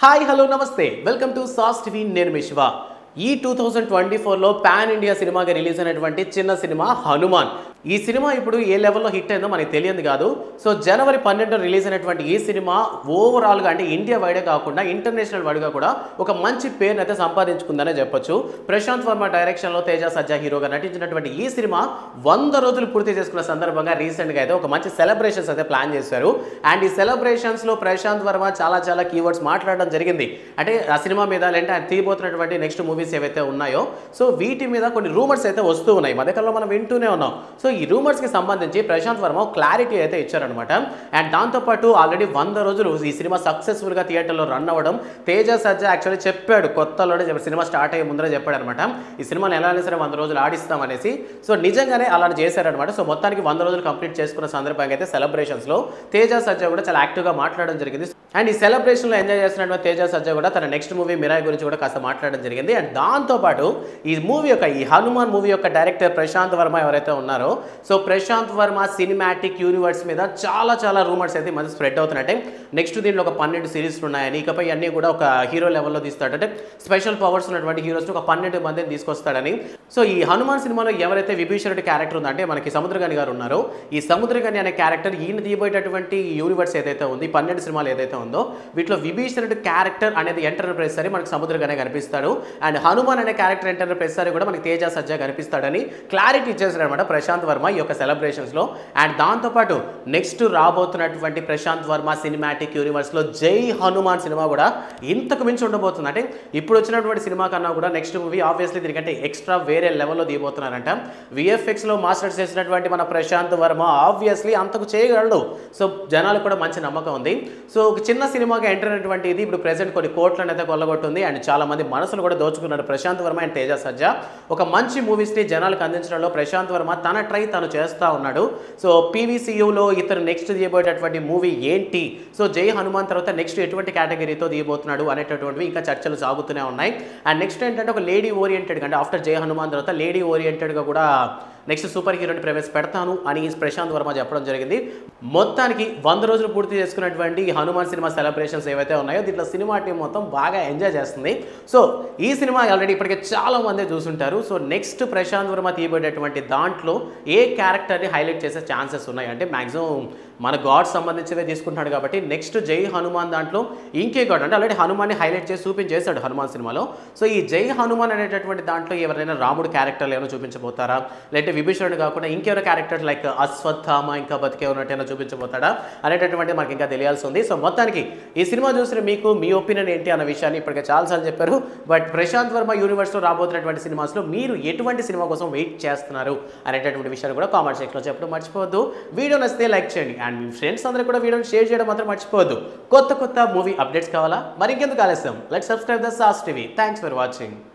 hi hello namaste welcome to సాస్ TV నేను మీ శివ ఈ టూ థౌజండ్ ట్వంటీ ఫోర్లో పాన్ ఇండియా సినిమాగా రిలీజ్ అయినటువంటి చిన్న సినిమా హనుమాన్ ఈ సినిమా ఇప్పుడు ఏ లెవెల్లో హిట్ అయిందో మనకి తెలియదు కాదు సో జనవరి పన్నెండు రిలీజ్ అయినటువంటి ఈ సినిమా ఓవరాల్గా అంటే ఇండియా వైడే కాకుండా ఇంటర్నేషనల్ వైడ్గా కూడా ఒక మంచి పేరుని అయితే సంపాదించుకుందనే చెప్పొచ్చు ప్రశాంత్ వర్మ డైరెక్షన్లో తేజ సజ్జా హీరోగా నటించినటువంటి ఈ సినిమా వంద రోజులు పూర్తి చేసుకున్న సందర్భంగా రీసెంట్గా అయితే ఒక మంచి సెలబ్రేషన్స్ అయితే ప్లాన్ చేశారు అండ్ ఈ సెలబ్రేషన్స్లో ప్రశాంత్ వర్మ చాలా చాలా కీవర్డ్స్ మాట్లాడడం జరిగింది అంటే ఆ సినిమా మీద లేదంటే ఆయన తీయబోతున్నటువంటి నెక్స్ట్ మూవీస్ ఏవైతే ఉన్నాయో సో వీటి మీద కొన్ని రూమర్స్ అయితే వస్తూ ఉన్నాయి మధ్యకాలంలో మనం వింటూనే ఉన్నాం సో ఈ రూమర్స్కి సంబంధించి ప్రశాంత్ వర్మ క్లారిటీ అయితే ఇచ్చారనమాట అండ్ దాంతోపాటు ఆల్రెడీ వంద రోజులు ఈ సినిమా సక్సెస్ఫుల్గా థియేటర్లో రన్ అవ్వడం తేజ సజ్జా యాక్చువల్లీ చెప్పాడు కొత్తలోనే చెప్పాడు సినిమా స్టార్ట్ అయ్యే ముందరే చెప్పాడు అనమాట ఈ సినిమాని ఎలా అయినా సరే వంద రోజులు ఆడిస్తాం అనేసి సో నిజంగానే అలా చేశారనమాట సో మొత్తానికి వంద రోజులు కంప్లీట్ చేసుకున్న సందర్భంగా అయితే సెలబ్రేషన్స్లో తేజ సజ్జా కూడా చాలా యాక్టివ్గా మాట్లాడడం జరిగింది అండ్ ఈ సెలబ్రేషన్లో ఎంజాయ్ చేస్తున్నటువంటి తేజ సజ్జా కూడా తన నెక్స్ట్ మూవీ మిరాయి గురించి కూడా కాస్త మాట్లాడడం జరిగింది అండ్ దాంతోపాటు ఈ మూవీ యొక్క ఈ హనుమాన్ మూవీ యొక్క డైరెక్టర్ ప్రశాంత్ వర్మ ఎవరైతే ఉన్నారో so Prashanth Varma cinematic universe మీద చాలా చాలా రూమర్స్ అయితే మంచి స్ప్రెడ్ అవుతున్నాయి నెక్స్ట్ దీంట్లో ఒక పన్నెండు సిరీస్లు ఉన్నాయని ఇకపై అన్నీ కూడా ఒక హీరో లెవెల్లో తీస్తాడు అంటే స్పెషల్ పవర్స్ ఉన్నటువంటి హీరోస్ని ఒక పన్నెండు మందిని తీసుకొస్తాడని సో ఈ హనుమాన్ సినిమాలో ఎవరైతే విభీషణుడి క్యారెక్టర్ ఉందో అంటే మనకి సముద్రగని గారు ఉన్నారో ఈ సముద్రగని అనే క్యారెక్టర్ ఈయన తీయబోయేటటువంటి యూనివర్స్ ఏదైతే ఉంది ఈ పన్నెండు సినిమాలు ఏదైతే ఉందో వీటిలో విభీషణుడి క్యారెక్టర్ అనేది ఎంటర్ ప్రతిసారి మనకి సముద్రగనే కనిపిస్తాడు అండ్ హనుమాన్ అనే క్యారెక్టర్ ఎంటర్ ప్రతిసారి కూడా మనకి తేజ సజ్జా కనిపిస్తాడని క్లారిటీ ఇచ్చేసాడు అనమాట ప్రశాంత్ వర్మ ఈ యొక్క సెలబ్రేషన్స్లో అండ్ దాంతోపాటు నెక్స్ట్ రాబోతున్నటువంటి ప్రశాంత్ వర్మ సినిమాటిక్ యూనివర్స్లో జై హనుమాన్ సినిమా కూడా ఇంతకు మించి ఉండబోతుంది అంటే ఇప్పుడు వచ్చినటువంటి సినిమా కన్నా కూడా నెక్స్ట్ మూవీ ఆబ్వియస్లీ దీనికంటే ఎక్స్ట్రా వేరే లెవెల్లో దిగబోతున్నారంట విఎఫ్ఎక్స్లో మాస్టర్స్ చేసినటువంటి మన ప్రశాంత్ వర్మ ఆబ్వియస్లీ అంతకు చేయగలడు సో జనాలకు కూడా మంచి నమ్మకం ఉంది సో ఒక చిన్న సినిమాగా ఎంటర్ అయినటువంటి ఇది ఇప్పుడు ప్రెసెంట్ కొన్ని కోట్లను అయితే కొల్లగొట్టుంది అండ్ చాలా మంది మనసులు కూడా దోచుకున్నాడు ప్రశాంత్ వర్మ అండ్ తేజ సజ్జా ఒక మంచి మూవీస్ని జనాలకు అందించడంలో ప్రశాంత్ వర్మ తన ట్రై తను చేస్తూ ఉన్నాడు సో పీవీసీయూలో ఇతను నెక్స్ట్ తీయబోయేటటువంటి మూవీ ఏంటి సో జై హనుమాన్ తర్వాత నెక్స్ట్ ఎటువంటి కేటగిరీతో తీయబోతున్నాడు అనేటటువంటివి ఇంకా చర్చలు సాగుతూనే ఉన్నాయి అండ్ నెక్స్ట్ ఏంటంటే ఒక లేడీ ఓరియంటెడ్ అంటే ఆఫ్టర్ జై హనుమాన్ తర్వాత లేడీ ఓరియంటెడ్గా కూడా నెక్స్ట్ సూపర్ హీరోని ప్రవేశపెడతాను అని ప్రశాంత్ వర్మ చెప్పడం జరిగింది మొత్తానికి వంద రోజులు పూర్తి చేసుకున్నటువంటి ఈ హనుమాన్ సినిమా సెలబ్రేషన్స్ ఏవైతే ఉన్నాయో దీంట్లో సినిమా టీం మొత్తం బాగా ఎంజాయ్ చేస్తుంది సో ఈ సినిమా ఆల్రెడీ ఇప్పటికే చాలా మంది చూసుంటారు సో నెక్స్ట్ ప్రశాంత్ వర్మ తీయబడేటువంటి దాంట్లో ఏ క్యారెక్టర్ని హైలైట్ చేసే ఛాన్సెస్ ఉన్నాయి అంటే మ్యాక్సిమం మన గాడ్ సంబంధించివే తీసుకుంటాడు కాబట్టి నెక్స్ట్ జై హనుమాన్ దాంట్లో ఇంకే గాడ్ అంటే ఆల్రెడీ హనుమాన్ని హైలైట్ చేసి చూపించేశాడు హనుమాన్ సినిమాలో సో ఈ జై హనుమాన్ అనేటటువంటి దాంట్లో ఎవరైనా రాముడు క్యారెక్టర్లు ఏమైనా చూపించబోతారా లేదంటే విభీషణుడు కాకుండా ఇంకెవరైనా క్యారెక్టర్ లైక్ అశ్వత్థామ ఇంకా బతికే ఉన్నట్టైనా చూపించబోతాడా అనేటటువంటి మనకి ఇంకా తెలియాల్సి ఉంది సో మొత్తానికి ఈ సినిమా చూసిన మీకు మీ ఒపీనియన్ ఏంటి అన్న విషయాన్ని ఇప్పటికే చాలాసార్లు చెప్పారు బట్ ప్రశాంత్ వర్మ యూనివర్స్లో రాబోతున్నటువంటి సినిమాస్లో మీరు ఎటువంటి సినిమా కోసం వెయిట్ చేస్తున్నారు అనేటటువంటి విషయాలు కూడా కామెంట్ సెక్షన్లో చెప్పడం మర్చిపోవద్దు వీడియో నచ్చితే లైక్ చేయండి అండ్ మీ ఫ్రెండ్స్ అందరూ కూడా వీడియోని షేర్ చేయడం మాత్రం మర్చిపోవద్దు కొత్త కొత్త మూవీ అప్డేట్స్ కావాలా మరి ఇంకెందుకు ఆలస్యం like subscribe the sas TV thanks for watching